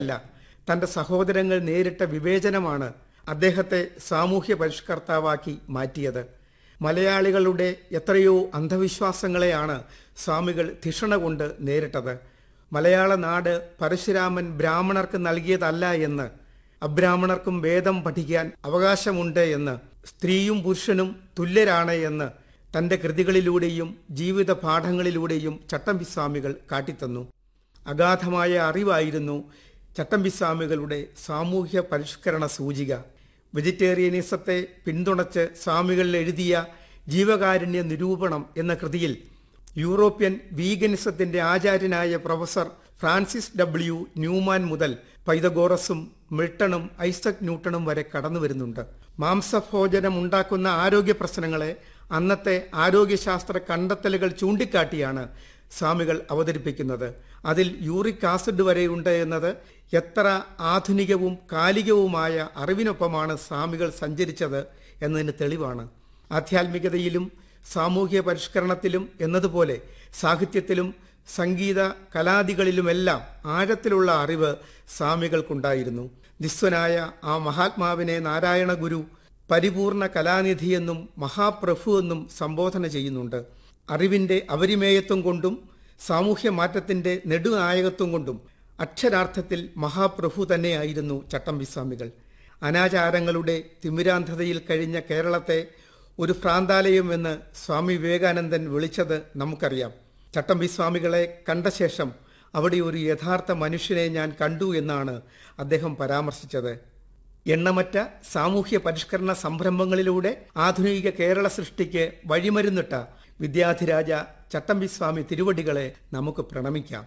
അല്ല തന്റെ സഹോദരങ്ങൾ നേരിട്ട വിവേചനമാണ് അദ്ദേഹത്തെ സാമൂഹ്യ പരിഷ്കർത്താവാക്കി മാറ്റിയത് മലയാളികളുടെ എത്രയോ അന്ധവിശ്വാസങ്ങളെയാണ് സ്വാമികൾ ധിഷണ കൊണ്ട് നേരിട്ടത് മലയാള നാട് പരശുരാമൻ ബ്രാഹ്മണർക്ക് നൽകിയതല്ല എന്ന് അബ്രാഹ്മണർക്കും വേദം പഠിക്കാൻ അവകാശമുണ്ട് എന്ന് സ്ത്രീയും പുരുഷനും തുല്യരാണ് എന്ന് തന്റെ കൃതികളിലൂടെയും ജീവിത പാഠങ്ങളിലൂടെയും ചട്ടമ്പിസ്വാമികൾ കാട്ടിത്തന്നു അഗാധമായ അറിവായിരുന്നു ചട്ടമ്പിസ്വാമികളുടെ സാമൂഹ്യ പരിഷ്കരണ സൂചിക വെജിറ്റേറിയനിസത്തെ പിന്തുണച്ച് സ്വാമികൾ എഴുതിയ ജീവകാരുണ്യ നിരൂപണം എന്ന കൃതിയിൽ യൂറോപ്യൻ വീഗനിസത്തിന്റെ ആചാര്യനായ പ്രൊഫസർ ഫ്രാൻസിസ് ഡബ്ല്യു ന്യൂമാൻ മുതൽ പൈതഗോറസും മിൽട്ടണും ഐസക് ന്യൂട്ടണും വരെ കടന്നു വരുന്നുണ്ട് മാംസഭോജനം ഉണ്ടാക്കുന്ന ആരോഗ്യ പ്രശ്നങ്ങളെ അന്നത്തെ ആരോഗ്യശാസ്ത്ര കണ്ടെത്തലുകൾ ചൂണ്ടിക്കാട്ടിയാണ് സ്വാമികൾ അവതരിപ്പിക്കുന്നത് അതിൽ യൂറിക് ആസിഡ് വരെയുണ്ട് എന്നത് എത്ര ആധുനികവും കാലികവുമായ അറിവിനൊപ്പമാണ് സ്വാമികൾ സഞ്ചരിച്ചത് എന്നതിന് തെളിവാണ് ആധ്യാത്മികതയിലും സാമൂഹ്യ പരിഷ്കരണത്തിലും എന്നതുപോലെ സാഹിത്യത്തിലും സംഗീത കലാദികളിലുമെല്ലാം ആഴത്തിലുള്ള അറിവ് സ്വാമികൾക്കുണ്ടായിരുന്നു നിസ്വനായ ആ മഹാത്മാവിനെ നാരായണ ഗുരു പരിപൂർണ കലാനിധിയെന്നും മഹാപ്രഭു എന്നും സംബോധന ചെയ്യുന്നുണ്ട് അറിവിന്റെ അപരിമേയത്വം കൊണ്ടും സാമൂഹ്യ മാറ്റത്തിന്റെ നെടുനായകത്വം കൊണ്ടും അക്ഷരാർത്ഥത്തിൽ മഹാപ്രഭു തന്നെയായിരുന്നു ചട്ടമ്പിസ്വാമികൾ അനാചാരങ്ങളുടെ തിമിരാന്ധതയിൽ കഴിഞ്ഞ കേരളത്തെ ഒരു ഭ്രാന്താലയം എന്ന് സ്വാമി വിവേകാനന്ദൻ വിളിച്ചത് നമുക്കറിയാം ചട്ടമ്പിസ്വാമികളെ കണ്ട ശേഷം അവിടെ ഒരു യഥാർത്ഥ മനുഷ്യനെ ഞാൻ കണ്ടു എന്നാണ് അദ്ദേഹം പരാമർശിച്ചത് എണ്ണമറ്റ സാമൂഹ്യ പരിഷ്കരണ സംരംഭങ്ങളിലൂടെ ആധുനിക കേരള സൃഷ്ടിക്ക് വഴിമരുന്നിട്ട വിദ്യാധിരാജ ചട്ടമ്പിസ്വാമി തിരുവടികളെ നമുക്ക് പ്രണമിക്കാം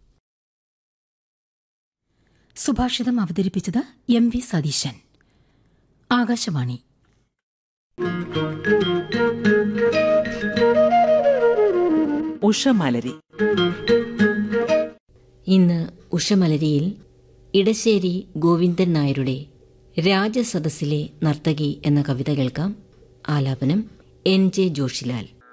സുഭാഷിതം അവതരിപ്പിച്ചത് എം വി സതീശൻ ആകാശവാണി ഉഷമലരി ഇന്ന് ഉഷമലരിയിൽ ഇടശ്ശേരി ഗോവിന്ദൻ നായരുടെ രാജസദസ്സിലെ നർത്തകി എന്ന കവിത കേൾക്കാം ആലാപനം എൻ ജെ ജോഷിലാൽ